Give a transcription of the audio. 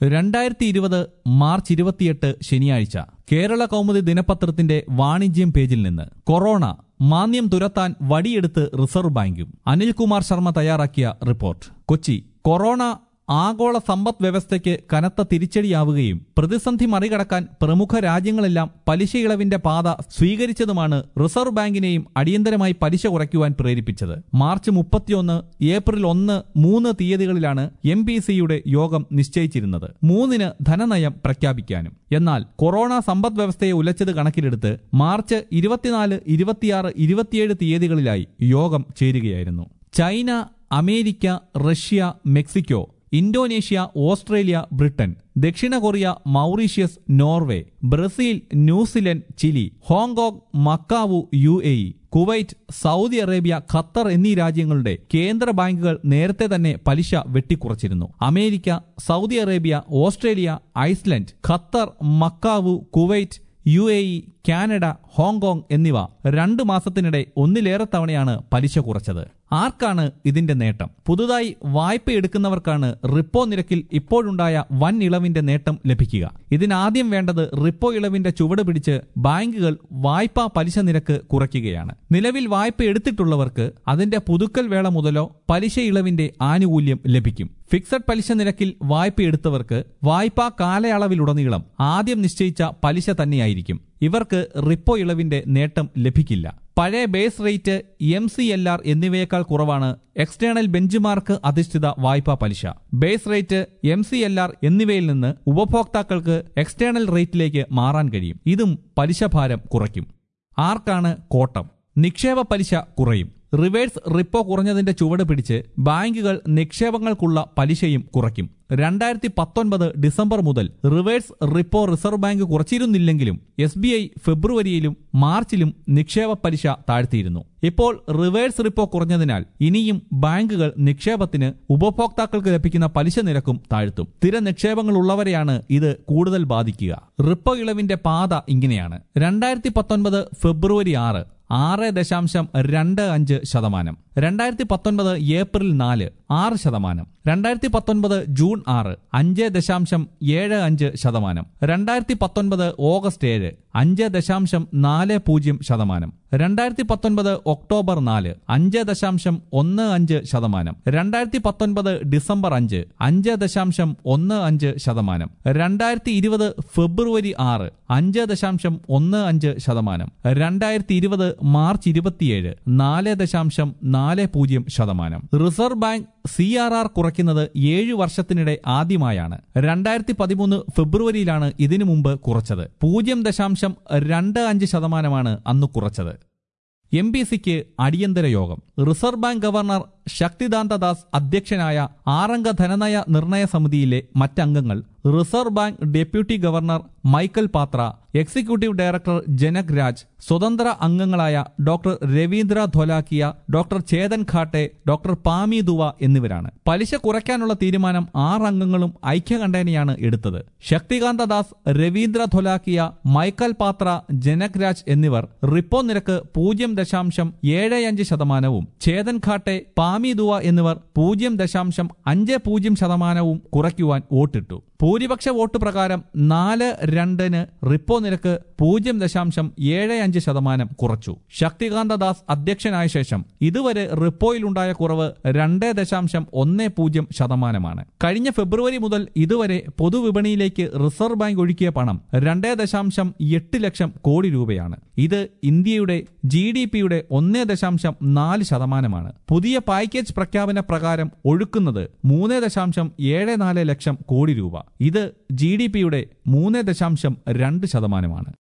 രണ്ടായിരത്തി ഇരുപത് മാർച്ച് ഇരുപത്തിയെട്ട് ശനിയാഴ്ച കേരള കൗമുദി ദിനപത്രത്തിന്റെ വാണിജ്യം പേജിൽ നിന്ന് കൊറോണ മാന്യം തുരത്താൻ വടിയെടുത്ത് റിസർവ് ബാങ്കും അനിൽകുമാർ ശർമ്മ തയ്യാറാക്കിയ റിപ്പോർട്ട് കൊച്ചി കൊറോണ ആഗോള സമ്പദ് വ്യവസ്ഥയ്ക്ക് കനത്ത തിരിച്ചടിയാവുകയും പ്രതിസന്ധി മറികടക്കാൻ പ്രമുഖ രാജ്യങ്ങളെല്ലാം പലിശ ഇളവിന്റെ പാത സ്വീകരിച്ചതുമാണ് റിസർവ് ബാങ്കിനെയും അടിയന്തരമായി പലിശ കുറയ്ക്കുവാൻ പ്രേരിപ്പിച്ചത് മാർച്ച് മുപ്പത്തിയൊന്ന് ഏപ്രിൽ ഒന്ന് മൂന്ന് തീയതികളിലാണ് എം പി സിയുടെ യോഗം നിശ്ചയിച്ചിരുന്നത് മൂന്നിന് ധനനയം പ്രഖ്യാപിക്കാനും എന്നാൽ കൊറോണ സമ്പദ് വ്യവസ്ഥയെ ഉലച്ചത് കണക്കിലെടുത്ത് മാർച്ച് ഇരുപത്തിനാല് ഇരുപത്തിയാറ് ഇരുപത്തിയേഴ് തീയതികളിലായി യോഗം ചേരുകയായിരുന്നു China America Russia Mexico Indonesia Australia Britain ദക്ഷിണ Korea Mauritius Norway Brazil New Zealand Chile Hong Kong Macau U A E Kuwait Saudi Arabia Qatar എന്നീ രാജ്യങ്ങളുടെ കേന്ദ്ര ബാങ്കുകൾ നേരത്തെ തന്നെ പലിശ വെട്ടിക്കുറച്ചിരുന്നു America Saudi Arabia Australia Iceland Qatar Macau Kuwait U A E Canada Hong Kong എന്നിവ രണ്ട് മാസത്തിനിടെ ഒന്നിലേറെ തവണയാണ് പലിശ കുറച്ചത് ആർക്കാണ് ഇതിന്റെ നേട്ടം പുതുതായി വായ്പ എടുക്കുന്നവർക്കാണ് റിപ്പോ നിരക്കിൽ ഇപ്പോഴുണ്ടായ വൻ ഇളവിന്റെ നേട്ടം ലഭിക്കുക ഇതിനാദ്യം വേണ്ടത് റിപ്പോ ഇളവിന്റെ ചുവട് പിടിച്ച് ബാങ്കുകൾ വായ്പാ പലിശ നിരക്ക് കുറയ്ക്കുകയാണ് നിലവിൽ വായ്പ എടുത്തിട്ടുള്ളവർക്ക് അതിന്റെ പുതുക്കൽ വേള മുതലോ പലിശ ഇളവിന്റെ ആനുകൂല്യം ലഭിക്കും ഫിക്സഡ് പലിശ നിരക്കിൽ വായ്പ എടുത്തവർക്ക് വായ്പാ കാലയളവിലുടനീളം ആദ്യം നിശ്ചയിച്ച പലിശ തന്നെയായിരിക്കും ഇവർക്ക് റിപ്പോ ഇളവിന്റെ നേട്ടം ലഭിക്കില്ല പഴയ base rate M C L R എന്നിവയേക്കാൾ കുറവാണ് എക്സ്റ്റേണൽ ബെഞ്ച് അധിഷ്ഠിത വായ്പാ പലിശ base rate M C L R എന്നിവയിൽ നിന്ന് ഉപഭോക്താക്കൾക്ക് എക്സ്റ്റേണൽ റേറ്റിലേക്ക് മാറാൻ കഴിയും ഇതും പലിശഭാരം കുറയ്ക്കും ആർക്കാണ് കോട്ടം നിക്ഷേപ പലിശ കുറയും റിവേഴ്സ് റിപ്പോ കുറഞ്ഞതിന്റെ ചുവട് പിടിച്ച് ബാങ്കുകൾ നിക്ഷേപങ്ങൾക്കുള്ള പലിശയും കുറയ്ക്കും രണ്ടായിരത്തി പത്തൊൻപത് ഡിസംബർ മുതൽ റിവേഴ്സ് റിപ്പോ റിസർവ് ബാങ്ക് കുറച്ചിരുന്നില്ലെങ്കിലും എസ് ബി ഐ ഫെബ്രുവരിയിലും മാർച്ചിലും നിക്ഷേപ പലിശ താഴ്ത്തിയിരുന്നു ഇപ്പോൾ റിവേഴ്സ് റിപ്പോ കുറഞ്ഞതിനാൽ ഇനിയും ബാങ്കുകൾ നിക്ഷേപത്തിന് ഉപഭോക്താക്കൾക്ക് ലഭിക്കുന്ന പലിശ നിരക്കും താഴ്ത്തും സ്ഥിര നിക്ഷേപങ്ങൾ ഉള്ളവരെയാണ് ഇത് കൂടുതൽ ബാധിക്കുക റിപ്പോ ഇളവിന്റെ പാത ഇങ്ങനെയാണ് രണ്ടായിരത്തി പത്തൊൻപത് ഫെബ്രുവരി ആറ് ആറ് ദശാംശം രണ്ട് അഞ്ച് ശതമാനം രണ്ടായിരത്തി പത്തൊൻപത് ഏപ്രിൽ നാല് ആറ് ശതമാനം രണ്ടായിരത്തി പത്തൊൻപത് ജൂൺ ആറ് അഞ്ച് ദശാംശം ഏഴ് അഞ്ച് ശതമാനം രണ്ടായിരത്തി പത്തൊൻപത് ഓഗസ്റ്റ് ഏഴ് അഞ്ച് ദശാംശം നാല് പൂജ്യം ശതമാനം രണ്ടായിരത്തി പത്തൊൻപത് ഒക്ടോബർ നാല് അഞ്ച് ദശാംശം ഒന്ന് അഞ്ച് ശതമാനം രണ്ടായിരത്തി പത്തൊൻപത് ഡിസംബർ അഞ്ച് അഞ്ച് ദശാംശം ഒന്ന് അഞ്ച് ശതമാനം രണ്ടായിരത്തി ഇരുപത് ഫെബ്രുവരി ആറ് അഞ്ച് ദശാംശം ഒന്ന് അഞ്ച് ശതമാനം രണ്ടായിരത്തി ഇരുപത് മാർച്ച് ഇരുപത്തിയേഴ് നാല് ദശാംശം നാല് പൂജ്യം ശതമാനം reserve bank C R R കുറയ്ക്കുന്നത് ഏഴു വർഷത്തിനിടെ ആദ്യമായാണ് രണ്ടായിരത്തി പതിമൂന്ന് ഫെബ്രുവരിയിലാണ് ഇതിനു മുമ്പ് കുറച്ചത് പൂജ്യം ദശാംശം രണ്ട് അഞ്ച് ശതമാനമാണ് അന്ന് കുറച്ചത് എം ബി സിക്ക് അടിയന്തര യോഗം reserve bank governor Shaktikanta Das അധ്യക്ഷനായ ആറംഗ ധനനയ നിർണയ സമിതിയിലെ മറ്റംഗങ്ങൾ reserve bank deputy governor Michael Patra executive director Janak Raj സ്വതന്ത്ര അംഗങ്ങളായ doctor Ravindra Dholakia doctor Chetan Ghate doctor Pami Dua എന്നിവരാണ് പലിശ കുറയ്ക്കാനുള്ള തീരുമാനം ആറ് അംഗങ്ങളും ഐക്യകണ്ഠേനയാണ് എടുത്തത് ശക്തികാന്ത ദാസ് രവീന്ദ്ര ധൊലാക്കിയ മൈക്കൽ പാത്ര ജനക് രാജ് എന്നിവർ റിപ്പോ നിരക്ക് പൂജ്യം ദശാംശം ഏഴ് അഞ്ച് ശതമാനവും ചേതൻ ഖാട്ടെ പാമി ദുവ എന്നിവർ പൂജ്യം ദശാംശം അഞ്ച് പൂജ്യം ശതമാനവും കുറയ്ക്കുവാൻ വോട്ടിട്ടു ഭൂരിപക്ഷ വോട്ട് പ്രകാരം നാല് രണ്ടിന് റിപ്പോ നിരക്ക് പൂജ്യം ദശാംശം ഏഴ് അഞ്ച് ശതമാനം കുറച്ചു ശക്തികാന്ത ദാസ് അധ്യക്ഷനായ ശേഷം ഇതുവരെ റിപ്പോയിലുണ്ടായ കുറവ് രണ്ട് ദശാംശം ഒന്ന് പൂജ്യം ശതമാനമാണ് കഴിഞ്ഞ ഫെബ്രുവരി മുതൽ ഇതുവരെ പൊതുവിപണിയിലേക്ക് റിസർവ് ബാങ്ക് ഒഴുക്കിയ പണം രണ്ട് ദശാംശം എട്ട് ലക്ഷം കോടി രൂപയാണ് ഇത് ഇന്ത്യയുടെ ജി ഡി പിയുടെ ഒന്ന് ദശാംശം നാല് ശതമാനമാണ് പുതിയ പാക്കേജ് പ്രഖ്യാപന പ്രകാരം ഒഴുക്കുന്നത് മൂന്ന് ദശാംശം ഏഴ് നാല് ലക്ഷം കോടി രൂപ ഇത് ജി ഡി പിയുടെ മൂന്ന് ദശാംശം രണ്ട് ശതമാനമാണ്